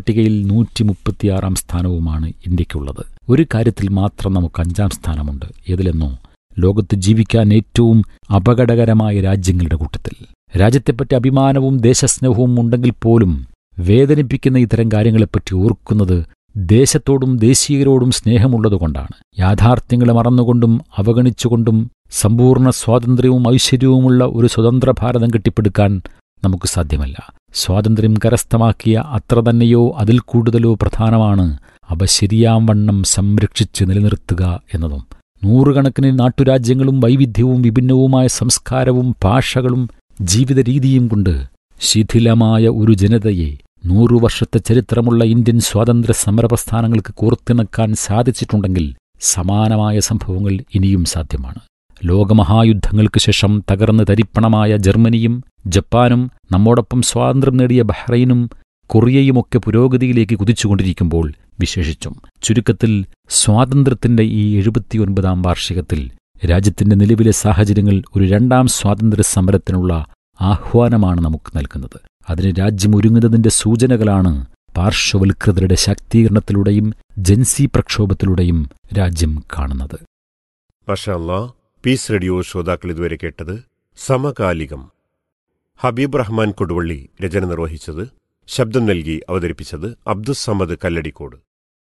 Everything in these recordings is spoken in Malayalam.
പട്ടികയിൽ നൂറ്റി മുപ്പത്തിയാറാം സ്ഥാനവുമാണ് ഇന്ത്യക്കുള്ളത് ഒരു കാര്യത്തിൽ മാത്രം നമുക്ക് അഞ്ചാം സ്ഥാനമുണ്ട് ഏതിലെന്നോ ലോകത്ത് ജീവിക്കാൻ ഏറ്റവും അപകടകരമായ രാജ്യങ്ങളുടെ കൂട്ടത്തിൽ രാജ്യത്തെപ്പറ്റി അഭിമാനവും ദേശസ്നേഹവും ഉണ്ടെങ്കിൽ പോലും വേദനിപ്പിക്കുന്ന ഇത്തരം കാര്യങ്ങളെപ്പറ്റി ഓർക്കുന്നത് ദേശത്തോടും ദേശീയരോടും സ്നേഹമുള്ളതുകൊണ്ടാണ് യാഥാർത്ഥ്യങ്ങളെ മറന്നുകൊണ്ടും അവഗണിച്ചുകൊണ്ടും സമ്പൂർണ്ണ സ്വാതന്ത്ര്യവും ഐശ്വര്യവുമുള്ള ഒരു സ്വതന്ത്ര ഭാരതം കെട്ടിപ്പടുക്കാൻ നമുക്ക് സാധ്യമല്ല സ്വാതന്ത്ര്യം കരസ്ഥമാക്കിയ അത്ര തന്നെയോ അതിൽ കൂടുതലോ പ്രധാനമാണ് അവ ശരിയാം വണ്ണം സംരക്ഷിച്ച് നിലനിർത്തുക എന്നതും നൂറുകണക്കിന് നാട്ടുരാജ്യങ്ങളും വൈവിധ്യവും വിഭിന്നവുമായ സംസ്കാരവും ഭാഷകളും ജീവിത രീതിയും കൊണ്ട് ശിഥിലമായ ഒരു ജനതയെ നൂറു വർഷത്തെ ചരിത്രമുള്ള ഇന്ത്യൻ സ്വാതന്ത്ര്യ സമരപ്രസ്ഥാനങ്ങൾക്ക് കോർത്തിണക്കാൻ സാധിച്ചിട്ടുണ്ടെങ്കിൽ സമാനമായ സംഭവങ്ങൾ ഇനിയും സാധ്യമാണ് ലോകമഹായുദ്ധങ്ങൾക്ക് ശേഷം തകർന്ന് തരിപ്പണമായ ജർമ്മനിയും ജപ്പാനും നമ്മോടൊപ്പം സ്വാതന്ത്ര്യം നേടിയ ബഹ്റൈനും കൊറിയയുമൊക്കെ പുരോഗതിയിലേക്ക് കുതിച്ചുകൊണ്ടിരിക്കുമ്പോൾ വിശേഷിച്ചും ചുരുക്കത്തിൽ സ്വാതന്ത്ര്യത്തിന്റെ ഈ എഴുപത്തിയൊൻപതാം വാർഷികത്തിൽ രാജ്യത്തിന്റെ നിലവിലെ സാഹചര്യങ്ങൾ ഒരു രണ്ടാം സ്വാതന്ത്ര്യ സമരത്തിനുള്ള ആഹ്വാനമാണ് നമുക്ക് നൽകുന്നത് അതിന് രാജ്യം ഒരുങ്ങുന്നതിന്റെ സൂചനകളാണ് പാർശ്വവൽകൃതരുടെ ശാക്തീകരണത്തിലൂടെയും ജൻസി പ്രക്ഷോഭത്തിലൂടെയും രാജ്യം കാണുന്നത് മഷാല്ല പീസ് റേഡിയോ ശ്രോതാക്കൾ ഇതുവരെ കേട്ടത് സമകാലികം ഹബീബ് റഹ്മാൻ കൊടുവള്ളി രചന നിർവഹിച്ചത് ശബ്ദം നൽകി അവതരിപ്പിച്ചത് അബ്ദുസമദ് കല്ലടിക്കോട്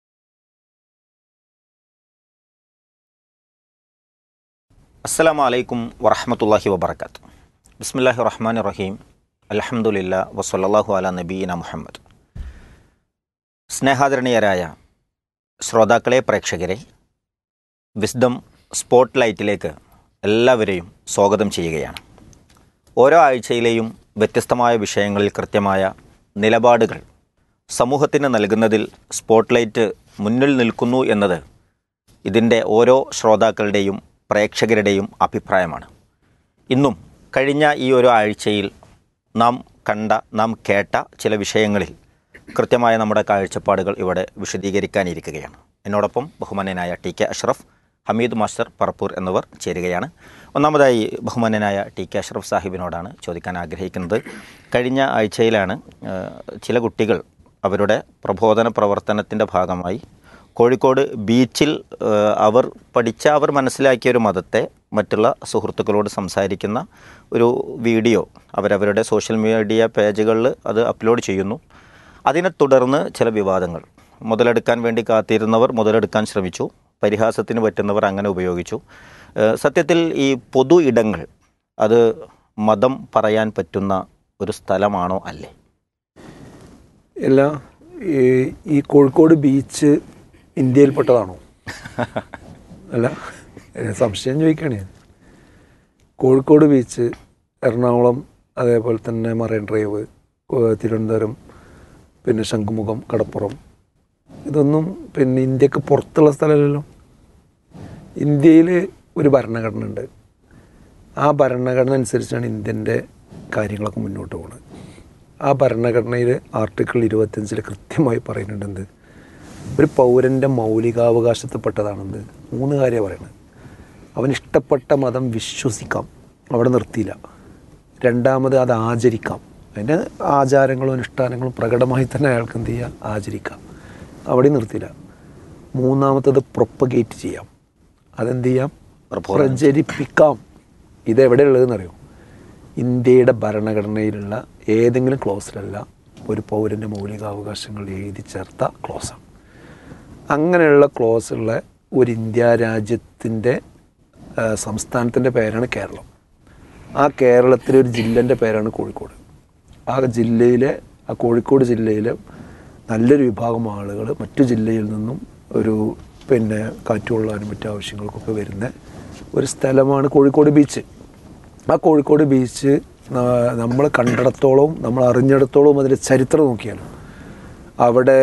അസ്സലാമു അലൈക്കും വറഹമത്തല്ലാഹി വബർക്കാത്ത് ബിസ്മില്ലാഹി റഹ്മാൻ റഹീം അലഹമുല്ല വസല്ലാഹു അല നബീന മുഹമ്മദ് സ്നേഹാദരണീയരായ ശ്രോതാക്കളെ പ്രേക്ഷകരെ വിസ്ഡം സ്പോട്ട് ലൈറ്റിലേക്ക് എല്ലാവരെയും സ്വാഗതം ചെയ്യുകയാണ് ഓരോ ആഴ്ചയിലെയും വ്യത്യസ്തമായ വിഷയങ്ങളിൽ കൃത്യമായ നിലപാടുകൾ സമൂഹത്തിന് നൽകുന്നതിൽ സ്പോട്ട് ലൈറ്റ് മുന്നിൽ നിൽക്കുന്നു എന്നത് ഇതിൻ്റെ ഓരോ ശ്രോതാക്കളുടെയും പ്രേക്ഷകരുടെയും അഭിപ്രായമാണ് ഇന്നും കഴിഞ്ഞ ഈ ഒരു ആഴ്ചയിൽ നാം കണ്ട നാം കേട്ട ചില വിഷയങ്ങളിൽ കൃത്യമായ നമ്മുടെ കാഴ്ചപ്പാടുകൾ ഇവിടെ വിശദീകരിക്കാനിരിക്കുകയാണ് എന്നോടൊപ്പം ബഹുമാന്യനായ T K Ashraf Hameed master Parappur എന്നിവർ ചേരുകയാണ് ഒന്നാമതായി ബഹുമാന്യനായ ടി കെ അഷ്റഫ് സാഹിബിനോടാണ് ചോദിക്കാൻ ആഗ്രഹിക്കുന്നത് കഴിഞ്ഞ ആഴ്ചയിലാണ് ചില കുട്ടികൾ അവരുടെ പ്രബോധന പ്രവർത്തനത്തിൻ്റെ ഭാഗമായി കോഴിക്കോട് ബീച്ചിൽ അവർ പഠിച്ച അവർ മനസ്സിലാക്കിയ ഒരു മതത്തെ മറ്റുള്ള സുഹൃത്തുക്കളോട് സംസാരിക്കുന്ന ഒരു വീഡിയോ അവരവരുടെ സോഷ്യൽ മീഡിയ പേജുകളിൽ അത് അപ്ലോഡ് ചെയ്യുന്നു അതിനെ തുടർന്ന് ചില വിവാദങ്ങൾ മുതലെടുക്കാൻ വേണ്ടി കാത്തിരുന്നവർ മുതലെടുക്കാൻ ശ്രമിച്ചു പരിഹാസത്തിന് പറ്റുന്നവർ അങ്ങനെ ഉപയോഗിച്ചു സത്യത്തിൽ ഈ പൊതു ഇടങ്ങൾ അത് മതം പറയാൻ പറ്റുന്ന ഒരു സ്ഥലമാണോ അല്ലേ അല്ല ഈ കോഴിക്കോട് ബീച്ച് ഇന്ത്യയിൽപ്പെട്ടതാണോ അല്ല സംശയം ചോദിക്കുകയാണ് ഞാൻ കോഴിക്കോട് ബീച്ച് എറണാകുളം അതേപോലെ തന്നെ മറൈൻ ഡ്രൈവ് തിരുവനന്തപുരം പിന്നെ ശംഖുമുഖം കടപ്പുറം ഇതൊന്നും പിന്നെ ഇന്ത്യക്ക് പുറത്തുള്ള സ്ഥലമല്ലല്ലോ ഇന്ത്യയിൽ ഒരു ഭരണഘടന ഉണ്ട് ആ ഭരണഘടന അനുസരിച്ചാണ് ഇന്ത്യൻ്റെ കാര്യങ്ങളൊക്കെ മുന്നോട്ട് പോകുന്നത് ആ ഭരണഘടനയിൽ ആർട്ടിക്കിൾ ഇരുപത്തിയഞ്ചിൽ കൃത്യമായി പറയുന്നുണ്ട് എന്ത് ഒരു പൗരൻ്റെ മൗലികാവകാശത്തിൽപ്പെട്ടതാണെന്ത് മൂന്ന് കാര്യമാണ് പറയുന്നത് അവൻ ഇഷ്ടപ്പെട്ട മതം വിശ്വസിക്കാം അവിടെ നിർത്തിയില്ല രണ്ടാമത് അത് ആചരിക്കാം അതിൻ്റെ ആചാരങ്ങളും അനുഷ്ഠാനങ്ങളും പ്രകടമായി തന്നെ അയാൾക്ക് എന്ത് ചെയ്യുക ആചരിക്കാം അവിടെ നിർത്തിയില്ല മൂന്നാമത്തത് പ്രൊപ്പഗേറ്റ് ചെയ്യാം അതെന്ത് ചെയ്യാം പ്രചരിപ്പിക്കാം ഇതെവിടെ ഉള്ളതെന്നറിയോ ഇന്ത്യയുടെ ഭരണഘടനയിലുള്ള ഏതെങ്കിലും ക്ലോസിലല്ല ഒരു പൗരൻ്റെ മൗലികാവകാശങ്ങൾ എഴുതി ചേർത്ത ക്ലോസാണ് അങ്ങനെയുള്ള ക്ലോസുള്ള ഒരു ഇന്ത്യ രാജ്യത്തിൻ്റെ സംസ്ഥാനത്തിൻ്റെ പേരാണ് കേരളം ആ കേരളത്തിലെ ഒരു ജില്ലേൻ്റെ പേരാണ് കോഴിക്കോട് ആ ജില്ലയിലെ ആ കോഴിക്കോട് ജില്ലയിലെ നല്ലൊരു വിഭാഗം ആളുകൾ മറ്റു ജില്ലയിൽ നിന്നും ഒരു പിന്നെ കാറ്റുകൊള്ളാനും മറ്റു ആവശ്യങ്ങൾക്കൊക്കെ വരുന്ന ഒരു സ്ഥലമാണ് കോഴിക്കോട് ബീച്ച് ആ കോഴിക്കോട് ബീച്ച് നമ്മൾ കണ്ടിടത്തോളവും നമ്മൾ അറിഞ്ഞിടത്തോളവും അതിൻ്റെ ചരിത്രം നോക്കിയാലും അവിടെ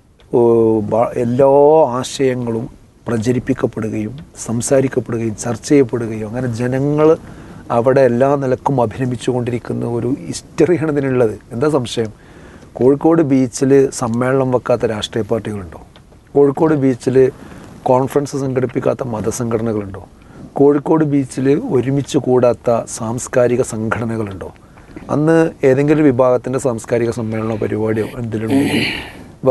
എല്ലാ ആശയങ്ങളും പ്രചരിപ്പിക്കപ്പെടുകയും സംസാരിക്കപ്പെടുകയും ചർച്ച ചെയ്യപ്പെടുകയും അങ്ങനെ ജനങ്ങൾ അവിടെ എല്ലാ നിലക്കും അഭിനമിച്ചു കൊണ്ടിരിക്കുന്ന ഒരു ഹിസ്റ്ററിയാണ് ഇതിനുള്ളത് എന്താ സംശയം കോഴിക്കോട് ബീച്ചിൽ സമ്മേളനം വെക്കാത്ത രാഷ്ട്രീയ പാർട്ടികളുണ്ടോ കോഴിക്കോട് ബീച്ചിൽ കോൺഫറൻസ് സംഘടിപ്പിക്കാത്ത മതസംഘടനകളുണ്ടോ കോഴിക്കോട് ബീച്ചിൽ ഒരുമിച്ച് കൂടാത്ത സാംസ്കാരിക സംഘടനകളുണ്ടോ അന്ന് ഏതെങ്കിലും വിഭാഗത്തിൻ്റെ സാംസ്കാരിക സമ്മേളനമോ പരിപാടിയോ എന്തെങ്കിലും